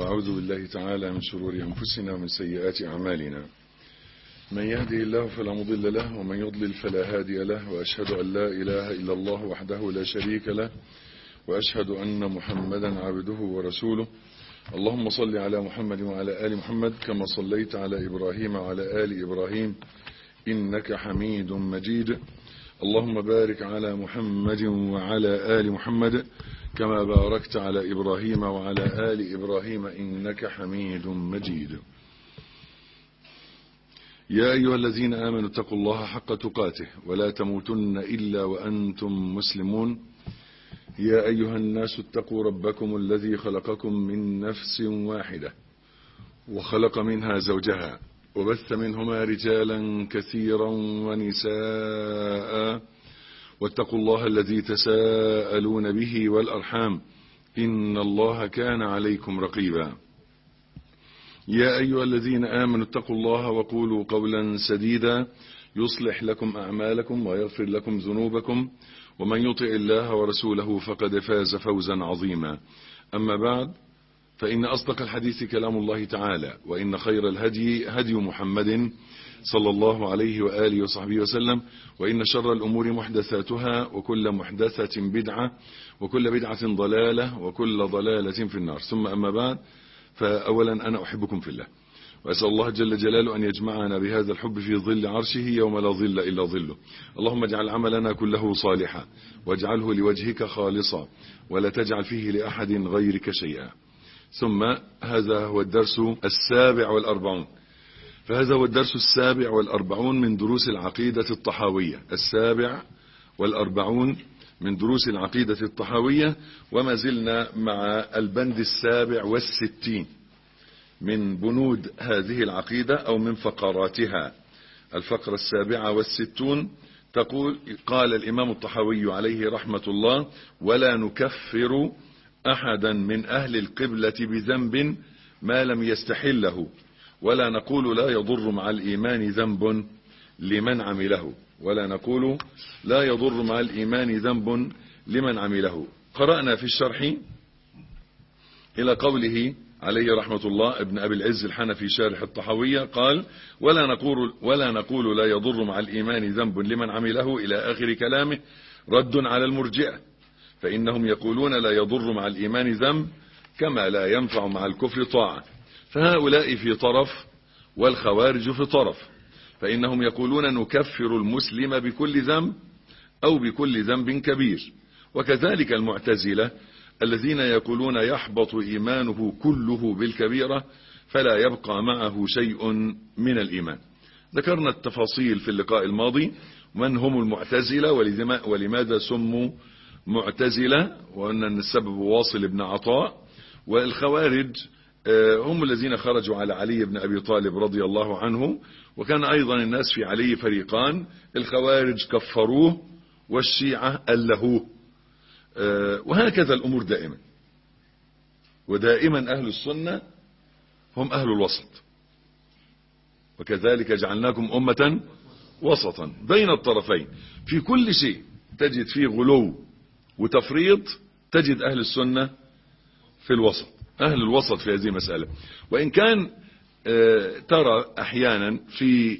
وأعوذ بالله تعالى من شرور أنفسنا ومن سيئات أعمالنا من يهده الله فلا مضل له ومن يضلل فلا هادي له وأشهد أن لا إله إلا الله وحده لا شريك له وأشهد أن محمدا عبده ورسوله اللهم صل على محمد وعلى آل محمد كما صليت على إبراهيم وعلى آل إبراهيم إنك حميد مجيد اللهم بارك على محمد وعلى آل محمد كما باركت على إبراهيم وعلى آل إبراهيم إنك حميد مجيد يا أيها الذين آمنوا اتقوا الله حق تقاته ولا تموتن إلا وأنتم مسلمون يا أيها الناس اتقوا ربكم الذي خلقكم من نفس واحدة وخلق منها زوجها وبث منهما رجالا كثيرا ونساء واتقوا الله الذي تساءلون به والأرحام إن الله كان عليكم رقيبا يا أيها الذين آمنوا اتقوا الله وقولوا قولا سديدا يصلح لكم أعمالكم ويغفر لكم ذنوبكم ومن يطع الله ورسوله فقد فاز فوزا عظيما أما بعد فإن أصدق الحديث كلام الله تعالى وإن خير الهدي هدي محمد صلى الله عليه وآله وصحبه وسلم وإن شر الأمور محدثاتها وكل محدثة بدعة وكل بدعة ضلالة وكل ضلالة في النار ثم أما بعد فأولا أنا أحبكم في الله وأسأل الله جل جلاله أن يجمعنا بهذا الحب في ظل عرشه يوم لا ظل إلا ظله اللهم اجعل عملنا كله صالحا واجعله لوجهك خالصا ولا تجعل فيه لأحد غيرك شيئا ثم هذا هو الدرس السابع والأربعون فهذا هو الدرس السابع والأربعون من دروس العقيدة الطحاوية السابع والأربعون من دروس العقيدة الطحاوية وما زلنا مع البند السابع والستين من بنود هذه العقيدة أو من فقراتها الفقرة السابعة والستون تقول قال الإمام الطحاوي عليه رحمة الله ولا نكفر أحدا من أهل القبلة بذنب ما لم يستحله ولا نقول لا يضر مع الإيمان ذنب لمن عمله ولا نقول لا يضر مع الإيمان ذنب لمن عمله قرأنا في الشرح إلى قوله عليه رحمة الله ابن أبي العز الحنفي شارح الطحوية قال ولا نقول, ولا نقول لا يضر مع الإيمان ذنب لمن عمله إلى آخر كلامه رد على المرجئة فإنهم يقولون لا يضر مع الإيمان ذنب كما لا ينفع مع الكفر طاعة فهؤلاء في طرف والخوارج في طرف فإنهم يقولون نكفر المسلم بكل ذنب أو بكل ذنب كبير وكذلك المعتزلة الذين يقولون يحبط إيمانه كله بالكبيرة فلا يبقى معه شيء من الإيمان ذكرنا التفاصيل في اللقاء الماضي من هم المعتزلة ولماذا سموا معتزلة وأن السبب واصل ابن عطاء والخوارج هم الذين خرجوا على علي بن أبي طالب رضي الله عنه وكان أيضا الناس في علي فريقان الخوارج كفروه والشيعة ألهوه وهكذا الأمور دائما ودائما أهل السنة هم أهل الوسط وكذلك جعلناكم أمة وسطا بين الطرفين في كل شيء تجد فيه غلو وتفريط تجد أهل السنة في الوسط أهل الوسط في هذه المسألة وإن كان ترى أحيانا في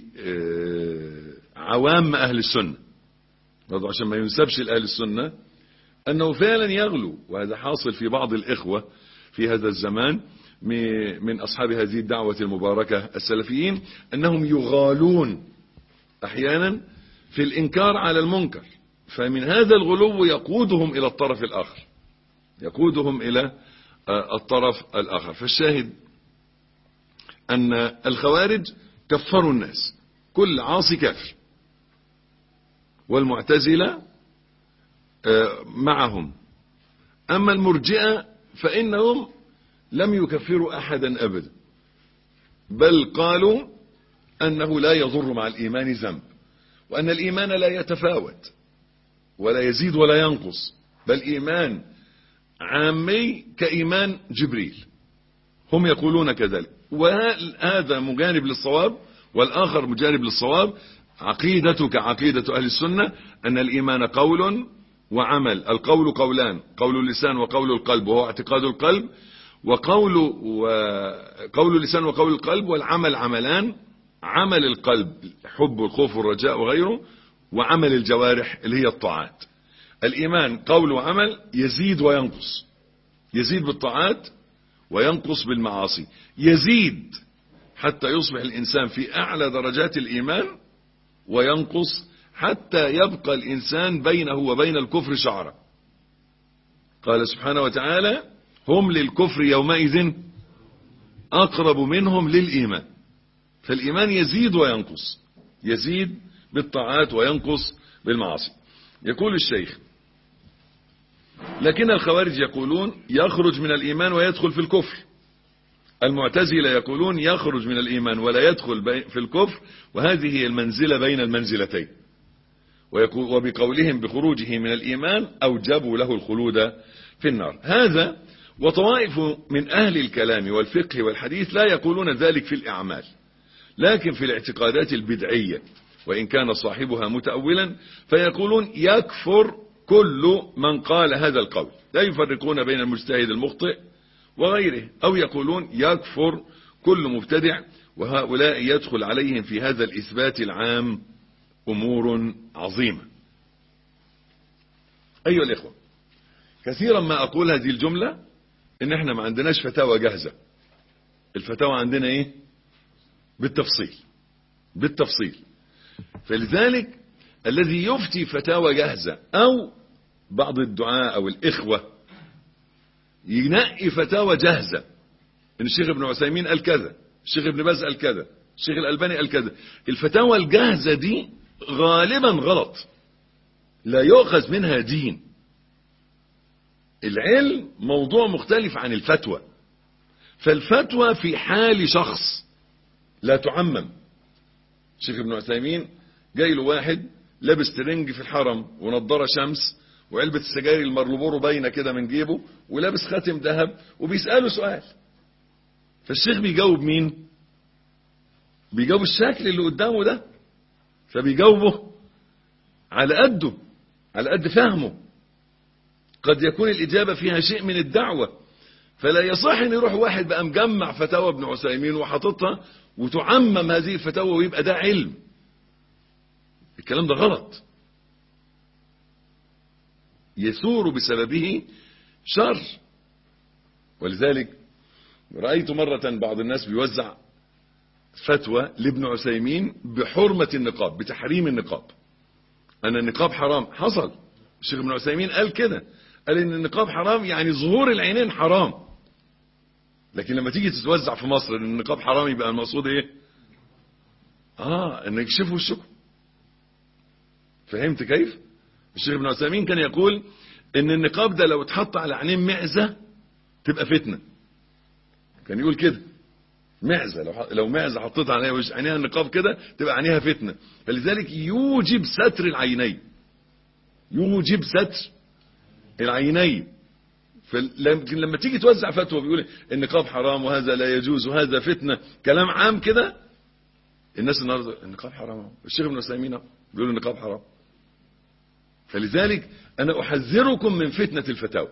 عوام أهل السنة برضو عشان ما ينسبش لأهل السنة أنه فعلا يغلو وهذا حاصل في بعض الإخوة في هذا الزمان من أصحاب هذه الدعوة المباركة السلفيين أنهم يغالون أحيانا في الإنكار على المنكر فمن هذا الغلو يقودهم إلى الطرف الآخر يقودهم إلى الطرف الآخر فالشاهد أن الخوارج كفروا الناس كل عاصي كافر والمعتزلة معهم أما المرجئة فإنهم لم يكفروا أحدا أبدا بل قالوا أنه لا يضر مع الإيمان ذنب وأن الإيمان لا يتفاوت ولا يزيد ولا ينقص بل إيمان عامي كإيمان جبريل هم يقولون كذلك وهذا مجانب للصواب والآخر مجانب للصواب عقيدتك عقيدة أهل السنة أن الإيمان قول وعمل القول قولان قول اللسان وقول القلب وهو اعتقاد القلب وقول وقول اللسان وقول القلب والعمل عملان عمل القلب حب والخوف والرجاء وغيره وعمل الجوارح اللي هي الطاعات الإيمان قول وعمل يزيد وينقص يزيد بالطاعات وينقص بالمعاصي يزيد حتى يصبح الإنسان في أعلى درجات الإيمان وينقص حتى يبقى الإنسان بينه وبين الكفر شعرة قال سبحانه وتعالى هم للكفر يومئذ أقرب منهم للإيمان فالإيمان يزيد وينقص يزيد بالطاعات وينقص بالمعاصي يقول الشيخ لكن الخوارج يقولون يخرج من الإيمان ويدخل في الكفر المعتزلة يقولون يخرج من الإيمان ولا يدخل في الكفر وهذه هي المنزلة بين المنزلتين وبقولهم بخروجه من الإيمان أوجبوا له الخلود في النار هذا وطوائف من أهل الكلام والفقه والحديث لا يقولون ذلك في الأعمال لكن في الاعتقادات البدعية وإن كان صاحبها متأولا فيقولون يكفر كل من قال هذا القول لا يفرقون بين المجتهد المخطئ وغيره أو يقولون يكفر كل مبتدع وهؤلاء يدخل عليهم في هذا الإثبات العام أمور عظيمة أيها الإخوة كثيرا ما أقول هذه الجملة إن احنا ما عندناش فتاوى جاهزة الفتاوى عندنا إيه بالتفصيل بالتفصيل فلذلك الذي يفتي فتاوى جاهزة أو بعض الدعاء أو الإخوة ينقي فتاوى جاهزة إن الشيخ ابن عثيمين قال كذا الشيخ ابن باز قال كذا الشيخ الألباني قال كذا الفتاوى الجاهزة دي غالبا غلط لا يؤخذ منها دين العلم موضوع مختلف عن الفتوى فالفتوى في حال شخص لا تعمم الشيخ ابن عثيمين جاي له واحد لابس ترنج في الحرم ونضاره شمس وعلبة السجاير المرلبورو باينه كده من جيبه ولابس خاتم ذهب وبيسأله سؤال فالشيخ بيجاوب مين بيجاوب الشكل اللي قدامه ده فبيجاوبه على قده على قد فهمه قد يكون الإجابة فيها شيء من الدعوة فلا يصح ان يروح واحد بقى مجمع فتاوى ابن عثيمين وحاططها وتعمم هذه الفتاوى ويبقى ده علم الكلام ده غلط يثور بسببه شر ولذلك رأيت مرة بعض الناس بيوزع فتوى لابن عثيمين بحرمة النقاب بتحريم النقاب أن النقاب حرام حصل الشيخ ابن عثيمين قال كده قال ان النقاب حرام يعني ظهور العينين حرام لكن لما تيجي تتوزع في مصر ان النقاب حرام يبقى المقصود ايه اه ان يكشفوا وشكم فهمت كيف الشيخ ابن عثيمين كان يقول ان النقاب ده لو اتحط على عينين معزة تبقى فتنة كان يقول كده معزة لو لو معزة حطيت عليها وش عينيها النقاب كده تبقى عينيها فتنة فلذلك يوجب ستر العينين يوجب ستر العينين لكن لما تيجي توزع فتوى بيقول النقاب حرام وهذا لا يجوز وهذا فتنة كلام عام كده الناس النهارده النقاب حرام الشيخ ابن عثيمين بيقول النقاب حرام فلذلك انا احذركم من فتنة الفتاوى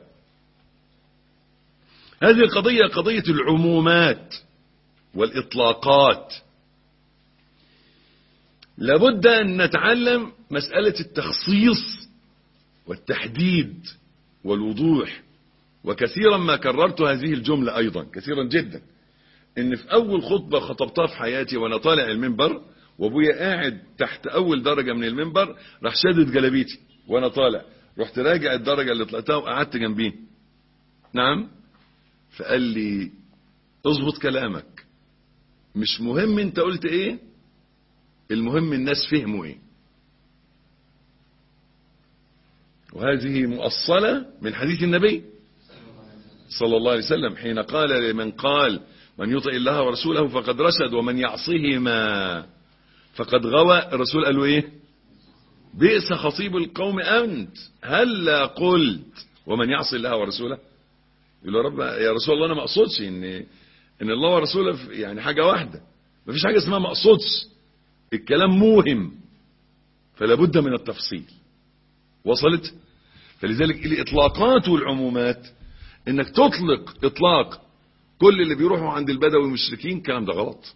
هذه القضية قضية العمومات والاطلاقات لابد ان نتعلم مسألة التخصيص والتحديد والوضوح وكثيرا ما كررت هذه الجملة أيضا كثيرا جدا إن في أول خطبة خطبتها في حياتي وأنا طالع المنبر وأبويا قاعد تحت أول درجة من المنبر راح شدد جلابيتي وأنا طالع رحت راجع الدرجة اللي طلعتها وقعدت جنبيه نعم فقال لي اظبط كلامك مش مهم انت قلت ايه المهم الناس فهموا ايه وهذه مؤصلة من حديث النبي صلى الله عليه وسلم حين قال لمن قال من يطع الله ورسوله فقد رشد ومن يعصهما فقد غوى الرسول قال له ايه بئس خطيب القوم انت هلا قلت ومن يعصي الله ورسوله يقول له رب يا رسول الله انا ما اقصدش ان ان الله ورسوله يعني حاجه واحده ما فيش حاجه اسمها ما اقصدش الكلام موهم فلا بد من التفصيل وصلت فلذلك الاطلاقات والعمومات انك تطلق اطلاق كل اللي بيروحوا عند البدوي مشركين الكلام ده غلط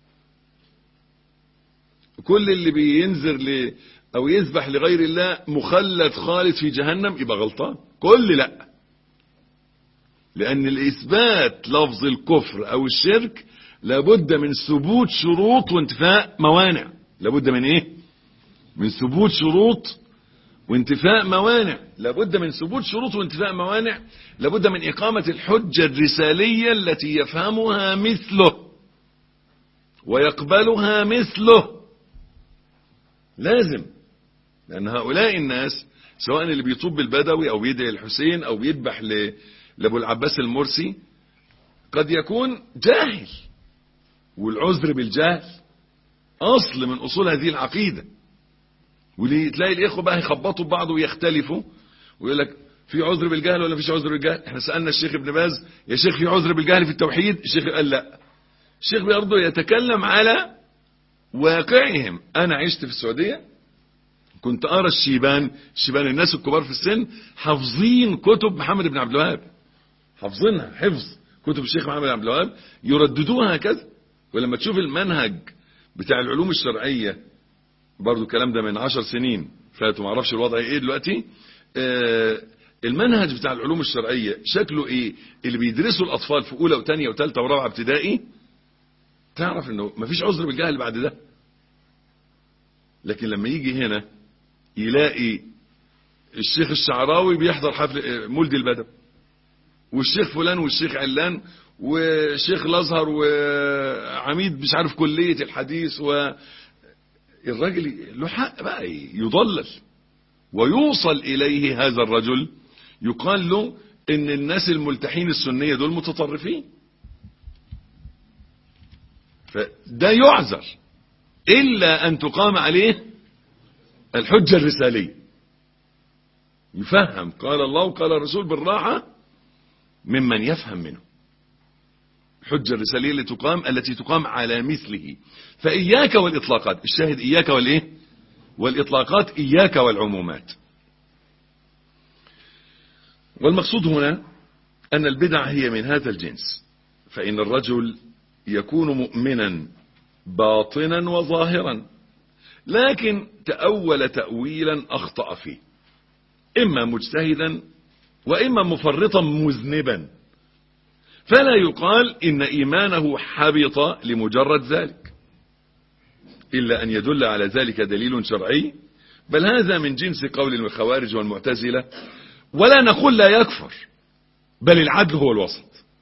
كل اللي بينذر ل او يذبح لغير الله مخلد خالد في جهنم يبقى غلطان كل لا لان الاثبات لفظ الكفر او الشرك لابد من ثبوت شروط وانتفاء موانع لابد من ايه من ثبوت شروط وانتفاء موانع لابد من ثبوت شروط وانتفاء موانع لابد من إقامة الحجة الرسالية التي يفهمها مثله ويقبلها مثله لازم لأن هؤلاء الناس سواء اللي بيطوب بالبدوي أو بيدعي الحسين أو بيذبح ل- لأبو العباس المرسي قد يكون جاهل والعذر بالجهل أصل من أصول هذه العقيدة وليه تلاقي الاخوه بقى يخبطوا ببعض ويختلفوا ويقول لك في عذر بالجهل ولا فيش عذر بالجهل احنا سالنا الشيخ ابن باز يا شيخ في عذر بالجهل في التوحيد الشيخ قال لا الشيخ برضه يتكلم على واقعهم انا عشت في السعوديه كنت ارى الشيبان الشيبان الناس الكبار في السن حافظين كتب محمد بن عبد الوهاب حافظينها حفظ كتب الشيخ محمد بن عبد الوهاب يرددوها هكذا ولما تشوف المنهج بتاع العلوم الشرعيه برضو الكلام ده من عشر سنين فاتوا ما اعرفش الوضع ايه دلوقتي آه المنهج بتاع العلوم الشرعية شكله ايه اللي بيدرسوا الاطفال في اولى وثانيه وثالثه ورابعه ابتدائي تعرف انه مفيش عذر بالجهل بعد ده لكن لما يجي هنا يلاقي الشيخ الشعراوي بيحضر حفل آه، مولد البدو والشيخ فلان والشيخ علان وشيخ الازهر وعميد مش عارف كلية الحديث و الراجل له حق بقى يضلل ويوصل إليه هذا الرجل يقال له إن الناس الملتحين السنية دول متطرفين فده يعذر إلا أن تقام عليه الحجة الرسالية يفهم قال الله وقال الرسول بالراحة ممن يفهم منه الحجة الرسالية التي تقام التي تقام على مثله فإياك والإطلاقات الشاهد إياك والإيه والإطلاقات إياك والعمومات والمقصود هنا أن البدع هي من هذا الجنس فإن الرجل يكون مؤمنا باطنا وظاهرا لكن تأول تأويلا أخطأ فيه إما مجتهدا وإما مفرطا مذنبا فلا يقال إن إيمانه حبط لمجرد ذلك إلا أن يدل على ذلك دليل شرعي بل هذا من جنس قول الخوارج والمعتزلة ولا نقول لا يكفر بل العدل هو الوسط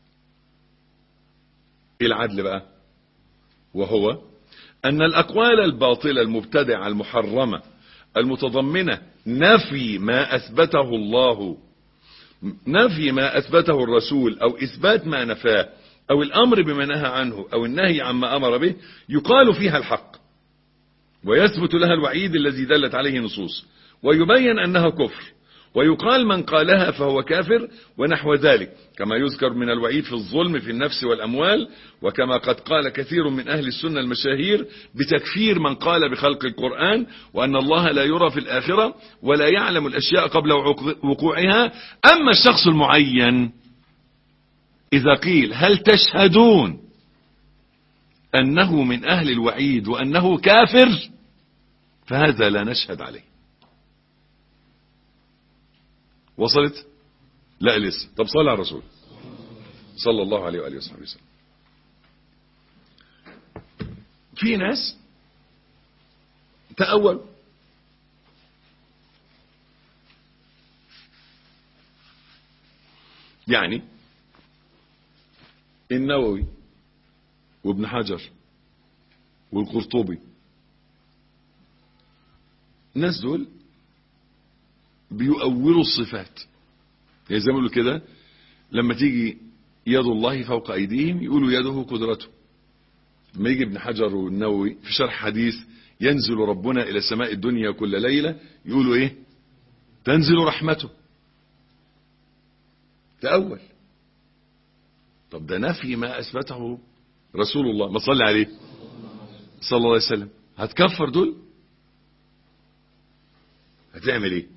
إيه العدل بقى وهو أن الأقوال الباطلة المبتدعة المحرمة المتضمنة نفي ما أثبته الله نفي ما أثبته الرسول أو إثبات ما نفاه أو الأمر بما نهى عنه أو النهي عما أمر به يقال فيها الحق ويثبت لها الوعيد الذي دلت عليه نصوص ويبين أنها كفر ويقال من قالها فهو كافر ونحو ذلك كما يذكر من الوعيد في الظلم في النفس والأموال وكما قد قال كثير من أهل السنة المشاهير بتكفير من قال بخلق القرآن وأن الله لا يرى في الآخرة ولا يعلم الأشياء قبل وقوعها أما الشخص المعين إذا قيل هل تشهدون أنه من أهل الوعيد وأنه كافر فهذا لا نشهد عليه وصلت لا لسه طب صلى على الرسول صلى الله عليه وآله وصحبه وسلم في ناس تأول يعني النووي وابن حجر والقرطبي الناس دول بيؤولوا الصفات يعني زي ما يقولوا كده لما تيجي يد الله فوق ايديهم يقولوا يده قدرته لما يجي ابن حجر والنووي في شرح حديث ينزل ربنا الى سماء الدنيا كل ليله يقولوا ايه تنزل رحمته تأول طب ده نفي ما اثبته رسول الله ما صلي عليه صلى الله عليه وسلم هتكفر دول هتعمل ايه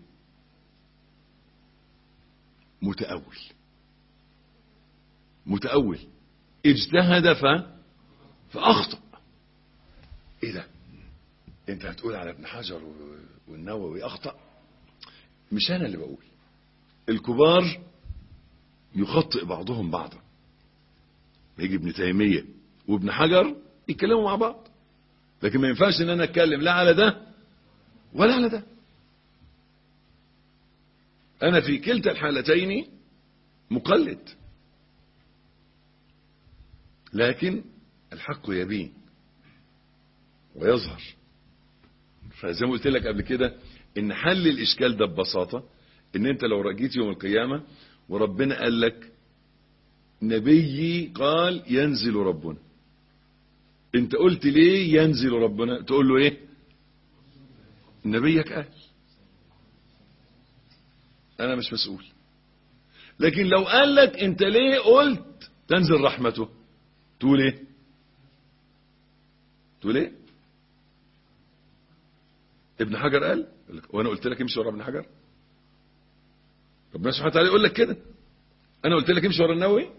متأول متأول اجتهد ف فاخطأ ايه ده انت هتقول على ابن حجر والنووي اخطأ مش انا اللي بقول الكبار يخطئ بعضهم بعضا يجي ابن تيمية وابن حجر يتكلموا مع بعض لكن ما ينفعش ان انا اتكلم لا على ده ولا على ده انا في كلتا الحالتين مقلد لكن الحق يبين ويظهر فزي ما قلت لك قبل كده ان حل الاشكال ده ببساطة ان انت لو رجيت يوم القيامة وربنا قال لك نبيي قال ينزل ربنا انت قلت ليه ينزل ربنا تقول له ايه نبيك قال انا مش مسؤول لكن لو قال لك انت ليه قلت تنزل رحمته تقول ايه تقول ايه ابن حجر قال وانا قلت لك امشي ورا ابن حجر ربنا سبحانه وتعالى يقول لك كده انا قلت لك امشي ورا النووي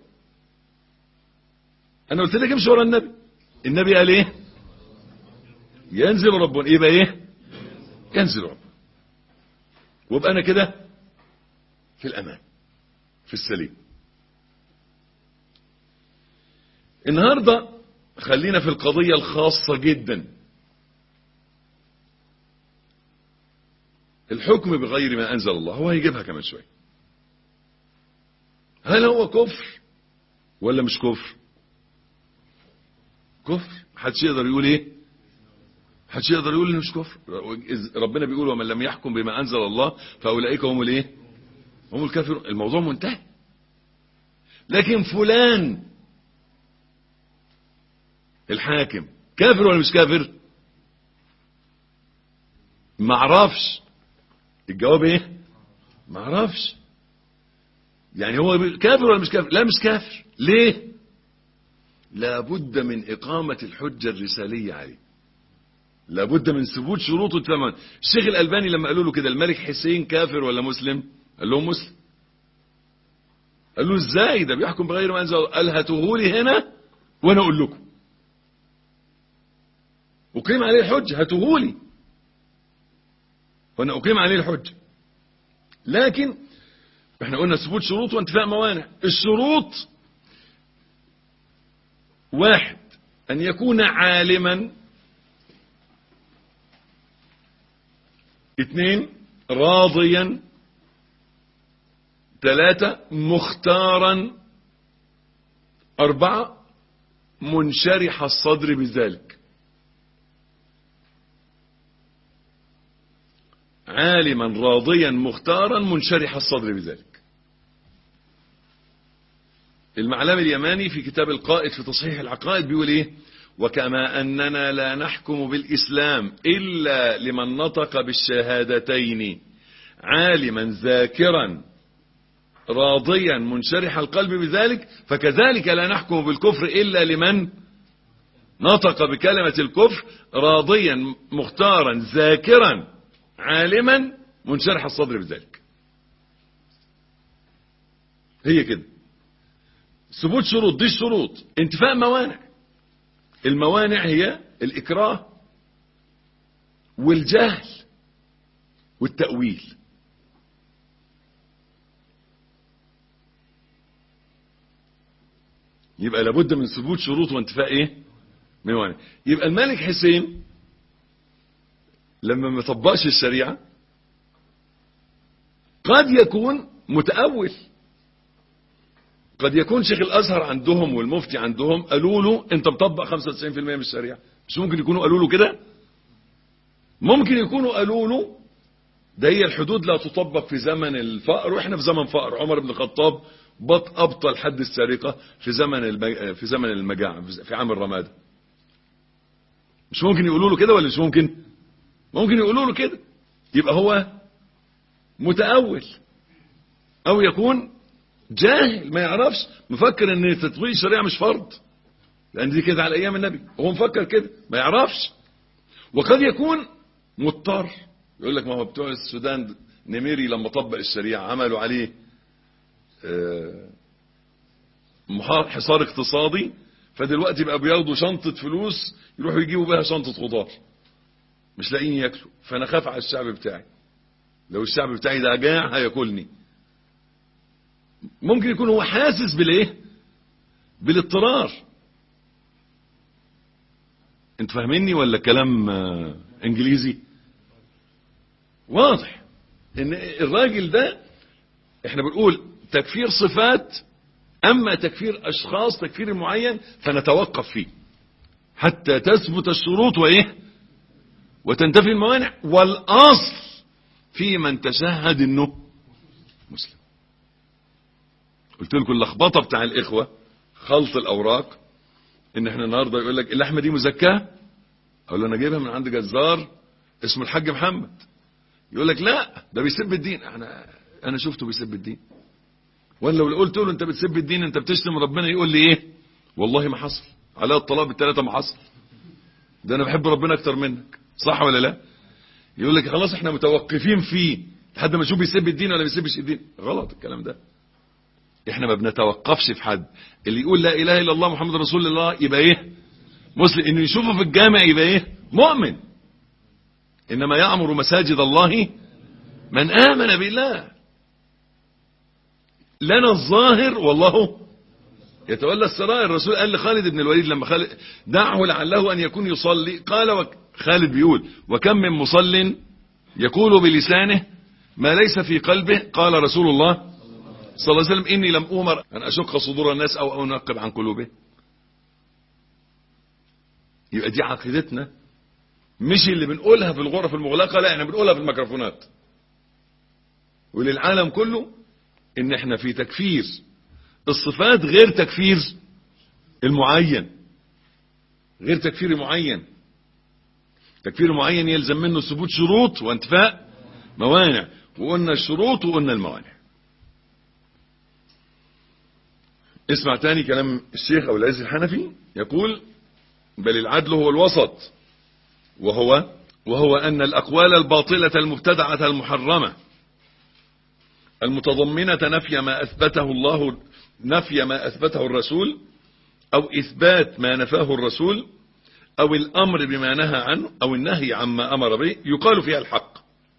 انا قلت لك امشي ورا النبي النبي قال ايه ينزل ربنا يبقى ايه ينزل ربنا وابقى انا كده في الامان في السليم النهاردة خلينا في القضية الخاصة جدا الحكم بغير ما أنزل الله هو هيجيبها كمان شوية هل هو كفر ولا مش كفر كفر محدش يقدر يقول ايه محدش يقدر يقول انه مش كفر ربنا بيقول ومن لم يحكم بما انزل الله فاولئك هم الايه هم الكافرون الموضوع منتهي لكن فلان الحاكم كافر ولا مش كافر ما اعرفش الجواب ايه ما اعرفش يعني هو كافر ولا مش كافر لا مش كافر ليه لابد من إقامة الحجة الرسالية عليه لابد من ثبوت شروط الثمن الشيخ الألباني لما قالوا له كده الملك حسين كافر ولا مسلم قال لهم مسلم قال له ازاي ده بيحكم بغير ما انزل قال هاتوهولي هنا وانا اقول لكم اقيم عليه الحج هاتوهولي وانا اقيم عليه الحج لكن احنا قلنا ثبوت شروط وانتفاء موانع الشروط واحد أن يكون عالما اثنين راضيا ثلاثة مختارا أربعة منشرح الصدر بذلك عالما راضيا مختارا منشرح الصدر بذلك المعلم اليماني في كتاب القائد في تصحيح العقائد بيقول ايه وكما اننا لا نحكم بالاسلام الا لمن نطق بالشهادتين عالما ذاكرا راضيا منشرح القلب بذلك فكذلك لا نحكم بالكفر الا لمن نطق بكلمة الكفر راضيا مختارا ذاكرا عالما منشرح الصدر بذلك هي كده ثبوت شروط دي الشروط انتفاء موانع الموانع هي الإكراه والجهل والتأويل يبقى لابد من ثبوت شروط وانتفاء ايه موانع يبقى الملك حسين لما ما طبقش الشريعة قد يكون متأول قد يكون شيخ الازهر عندهم والمفتي عندهم قالوا له انت مطبق 95% من الشريعه مش ممكن يكونوا قالوا له كده ممكن يكونوا قالوا له ده هي الحدود لا تطبق في زمن الفقر واحنا في زمن فقر عمر بن الخطاب بط ابطل حد السرقه في زمن المج... في زمن المجاعه في عام الرماده مش ممكن يقولوا له كده ولا مش ممكن ممكن يقولوا له كده يبقى هو متأول او يكون جاهل ما يعرفش مفكر ان تطبيق الشريعه مش فرض لان دي كده على ايام النبي هو مفكر كده ما يعرفش وقد يكون مضطر يقول لك ما هو بتوع السودان نميري لما طبق الشريعه عملوا عليه حصار اقتصادي فدلوقتي بقى بياخدوا شنطة فلوس يروحوا يجيبوا بها شنطة خضار مش لاقيين ياكلوا فانا خاف على الشعب بتاعي لو الشعب بتاعي ده جاع هياكلني ممكن يكون هو حاسس بالايه بالاضطرار انت فاهميني ولا كلام آه، انجليزي واضح ان الراجل ده احنا بنقول تكفير صفات اما تكفير اشخاص تكفير معين فنتوقف فيه حتى تثبت الشروط وايه وتنتفي الموانع والاصل في من تشهد انه مسلم قلت لكم اللخبطه بتاع الاخوه خلط الاوراق ان احنا النهارده يقول لك اللحمه دي مزكاه اقول له انا جايبها من عند جزار اسمه الحاج محمد يقول لك لا ده بيسب الدين انا انا شفته بيسب الدين وانا لو قلت له انت بتسب الدين انت بتشتم ربنا يقول لي ايه والله ما حصل على الطلاق بالثلاثه ما حصل ده انا بحب ربنا اكتر منك صح ولا لا يقول لك خلاص احنا متوقفين فيه لحد ما نشوف بيسب الدين ولا بيسبش الدين غلط الكلام ده احنا ما بنتوقفش في حد اللي يقول لا اله الا الله محمد رسول الله يبقى ايه مسلم انه يشوفه في الجامع يبقى ايه مؤمن انما يعمر مساجد الله من امن بالله لنا الظاهر والله يتولى السرائر الرسول قال لخالد بن الوليد لما خالد دعه لعله ان يكون يصلي قال وك خالد بيقول وكم من مصل يقول بلسانه ما ليس في قلبه قال رسول الله صلى الله عليه وسلم اني لم امر ان اشق صدور الناس او انقب عن قلوبهم يبقى دي عقيدتنا مش اللي بنقولها في الغرف المغلقه لا احنا بنقولها في الميكروفونات وللعالم كله ان احنا في تكفير الصفات غير تكفير المعين غير تكفير معين تكفير معين يلزم منه ثبوت شروط وانتفاء موانع وقلنا الشروط وقلنا الموانع اسمع تاني كلام الشيخ أبو العز الحنفي يقول بل العدل هو الوسط وهو وهو أن الأقوال الباطلة المبتدعة المحرمة المتضمنة نفي ما أثبته الله نفي ما أثبته الرسول أو إثبات ما نفاه الرسول أو الأمر بما نهى عنه أو النهي عما أمر به يقال فيها الحق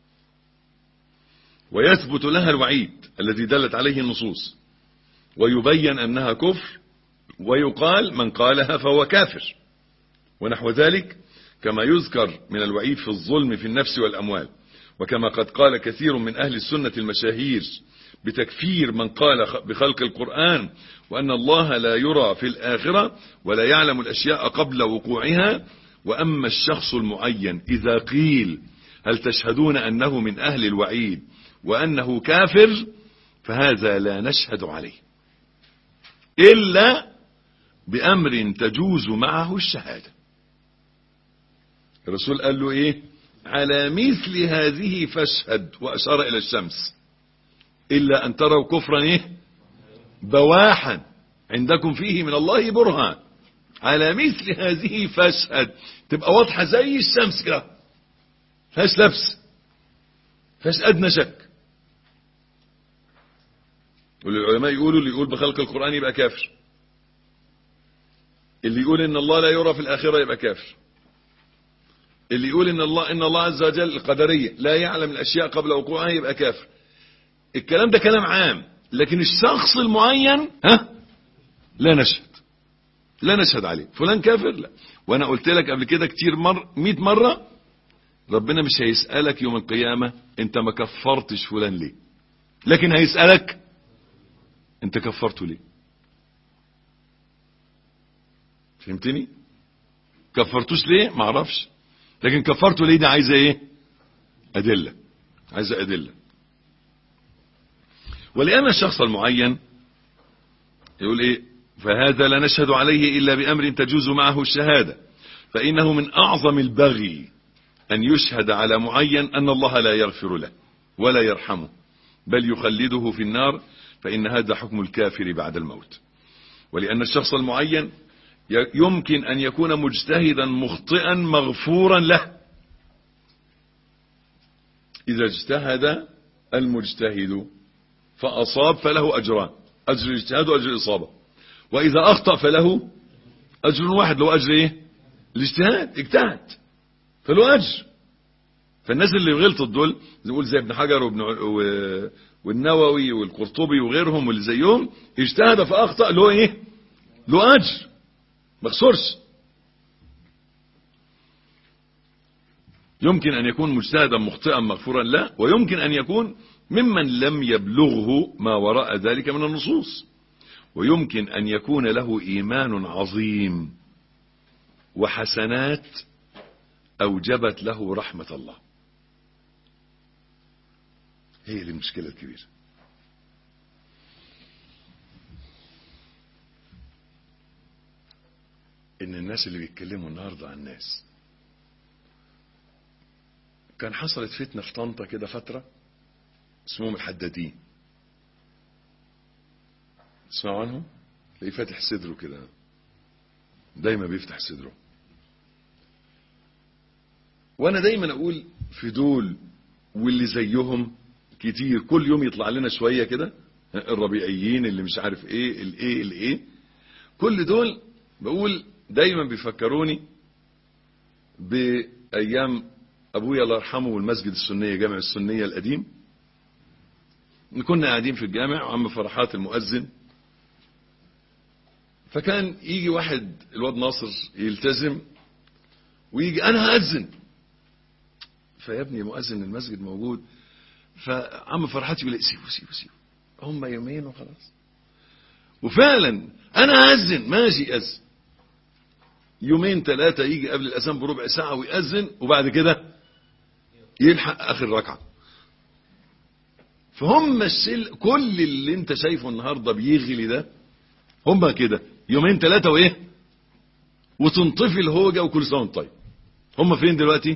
ويثبت لها الوعيد الذي دلت عليه النصوص ويبين أنها كفر ويقال من قالها فهو كافر ونحو ذلك كما يذكر من الوعيد في الظلم في النفس والأموال وكما قد قال كثير من أهل السنة المشاهير بتكفير من قال بخلق القرآن وأن الله لا يرى في الآخرة ولا يعلم الأشياء قبل وقوعها وأما الشخص المعين إذا قيل هل تشهدون أنه من أهل الوعيد وأنه كافر فهذا لا نشهد عليه إلا بأمر تجوز معه الشهادة الرسول قال له إيه على مثل هذه فاشهد وأشار إلى الشمس إلا أن تروا كفرا إيه بواحا عندكم فيه من الله برهان على مثل هذه فاشهد تبقى واضحة زي الشمس كده فيهاش لبس فيهاش أدنى شك والعلماء يقولوا اللي يقول بخلق القرآن يبقى كافر اللي يقول ان الله لا يرى في الآخرة يبقى كافر اللي يقول ان الله ان الله عز وجل القدرية لا يعلم الاشياء قبل وقوعها يبقى كافر الكلام ده كلام عام لكن الشخص المعين ها لا نشهد لا نشهد عليه فلان كافر لا وانا قلت لك قبل كده كتير مر 100 مرة ربنا مش هيسألك يوم القيامة انت ما كفرتش فلان ليه لكن هيسألك انت كفرته ليه فهمتني كفرتوش ليه ما اعرفش لكن كفرته ليه ده عايزه ايه ادله عايزه ادله ولان الشخص المعين يقول ايه فهذا لا نشهد عليه الا بامر تجوز معه الشهاده فانه من اعظم البغي ان يشهد على معين ان الله لا يغفر له ولا يرحمه بل يخلده في النار فإن هذا حكم الكافر بعد الموت ولأن الشخص المعين يمكن أن يكون مجتهدا مخطئا مغفورا له إذا اجتهد المجتهد فأصاب فله أجران أجر الاجتهاد وأجر الإصابة وإذا أخطأ فله أجر واحد له أجر إيه الاجتهاد اجتهد فله أجر فالناس اللي غلطت دول زي نقول زي ابن حجر وابن و- والنووي والقرطبي وغيرهم واللي زيهم اجتهد فأخطأ له إيه له أجر ما خسرش يمكن أن يكون مجتهدا مخطئا مغفورا له ويمكن أن يكون ممن لم يبلغه ما وراء ذلك من النصوص ويمكن أن يكون له إيمان عظيم وحسنات أوجبت له رحمة الله هي دي المشكلة الكبيرة إن الناس اللي بيتكلموا النهاردة عن الناس كان حصلت فتنة في طنطا كده فترة اسمهم الحدادين تسمعوا عنهم تلاقيه فاتح صدره كده دايما بيفتح صدره وانا دايما اقول في دول واللي زيهم كتير كل يوم يطلع لنا شوية كده الربيعيين اللي مش عارف ايه الايه الايه كل دول بقول دايما بيفكروني بايام ابويا الله يرحمه والمسجد السنية جامع السنية القديم كنا قاعدين في الجامع وعم فرحات المؤذن فكان يجي واحد الواد ناصر يلتزم ويجي انا هأذن فيا ابني مؤذن المسجد موجود فعم فرحات يقول لي سيبوا سيبوا سيبوا هم يومين وخلاص وفعلا انا هأذن ماشي أذن يومين ثلاثة يجي قبل الأذان بربع ساعة ويأذن وبعد كده يلحق آخر ركعة فهم السل كل اللي انت شايفه النهاردة بيغلي ده هم كده يومين ثلاثة وايه وتنطفي الهوجة وكل سنة وانت طيب هم فين دلوقتي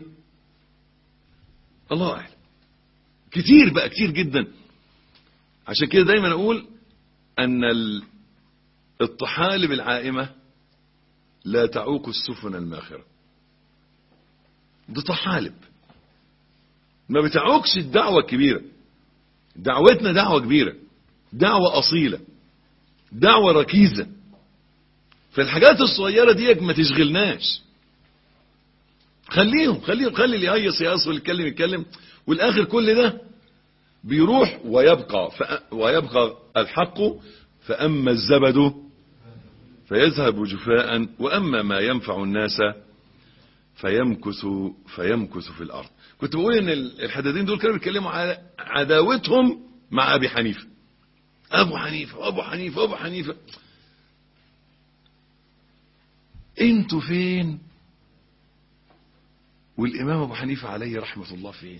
الله اعلم كتير بقى كتير جدا عشان كده دايما اقول ان ال- الطحالب العائمة لا تعوق السفن الماخرة دي طحالب ما بتعوقش الدعوة الكبيرة دعوتنا دعوة كبيرة دعوة أصيلة دعوة ركيزة فالحاجات الصغيرة دي ما تشغلناش خليهم خليهم خلي اللي يهيص يهيص واللي يتكلم يتكلم والاخر كل ده بيروح ويبقى ف... ويبقى الحق فأما الزبد فيذهب جفاء وأما ما ينفع الناس فيمكث فيمكث في الأرض كنت بقول ان الحدادين دول كانوا بيتكلموا على عداوتهم مع أبي حنيفة أبو حنيفة وأبو حنيفة وأبو حنيفة انتوا فين والإمام أبو حنيفة عليه رحمة الله فين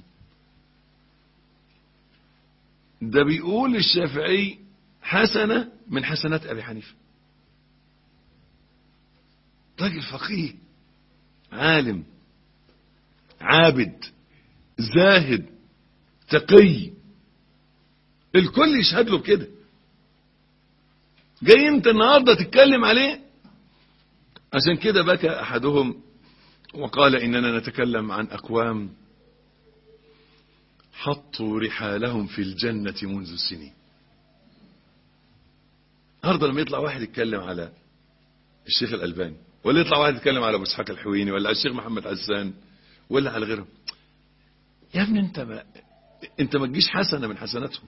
ده بيقول الشافعي حسنة من حسنات أبي حنيفة راجل فقيه عالم عابد زاهد تقي الكل يشهد له بكده جاي انت النهارده تتكلم عليه عشان كده بكى احدهم وقال اننا نتكلم عن اقوام حطوا رحالهم في الجنة منذ السنين النهارده لما يطلع واحد يتكلم على الشيخ الألباني ولا يطلع واحد يتكلم على ابو اسحاق الحويني ولا على الشيخ محمد حسان ولا على غيرهم يا ابني انت ما انت ما تجيش حسنه من حسناتهم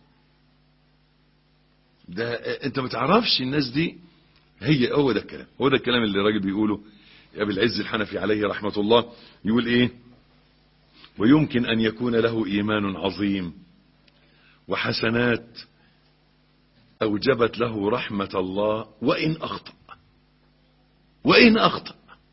ده انت ما تعرفش الناس دي هي هو ده الكلام هو ده الكلام اللي الراجل بيقوله ابي العز الحنفي عليه رحمه الله يقول ايه ويمكن ان يكون له ايمان عظيم وحسنات اوجبت له رحمه الله وان اخطأ وإن أخطأ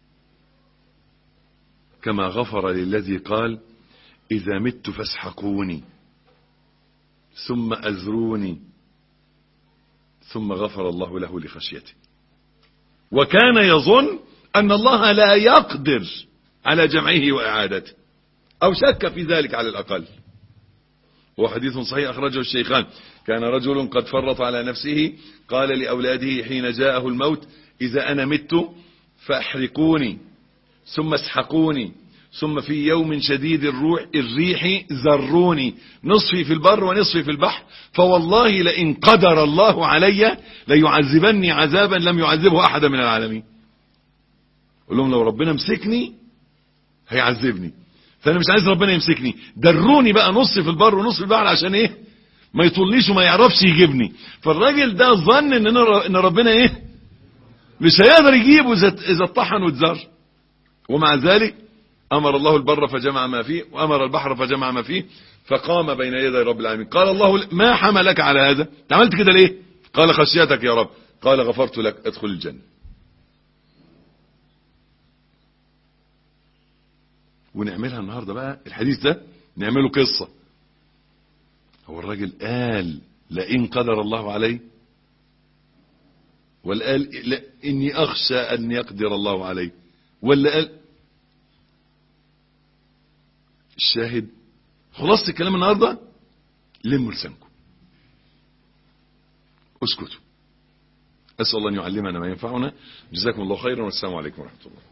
كما غفر للذي قال إذا مت فاسحقوني ثم أذروني ثم غفر الله له لخشيته وكان يظن أن الله لا يقدر على جمعه وإعادته أو شك في ذلك على الأقل وحديث صحيح أخرجه الشيخان كان رجل قد فرط على نفسه قال لأولاده حين جاءه الموت إذا أنا مت فاحرقوني ثم اسحقوني ثم في يوم شديد الروح الريح ذروني نصفي في البر ونصفي في البحر فوالله لئن قدر الله علي ليعذبني عذابا لم يعذبه احدا من العالمين قول لهم لو ربنا مسكني هيعذبني فانا مش عايز ربنا يمسكني دروني بقى نص في البر ونص في البحر عشان ايه ما يطوليش وما يعرفش يجيبني فالراجل ده ظن ان ان ربنا ايه مش هيقدر يجيبه اذا اتطحن واتزر ومع ذلك امر الله البر فجمع ما فيه وامر البحر فجمع ما فيه فقام بين يدي رب العالمين قال الله ما حملك على هذا عملت كده ليه قال خشيتك يا رب قال غفرت لك ادخل الجنه ونعملها النهاردة بقى الحديث ده نعمله قصة هو الراجل قال لئن قدر الله علي ولا قال لا إني أخشى أن يقدر الله علي ولا قال الشاهد خلاصة الكلام النهاردة لموا لسانكم اسكتوا أسأل الله أن يعلمنا ما ينفعنا جزاكم الله خيرا والسلام عليكم ورحمة الله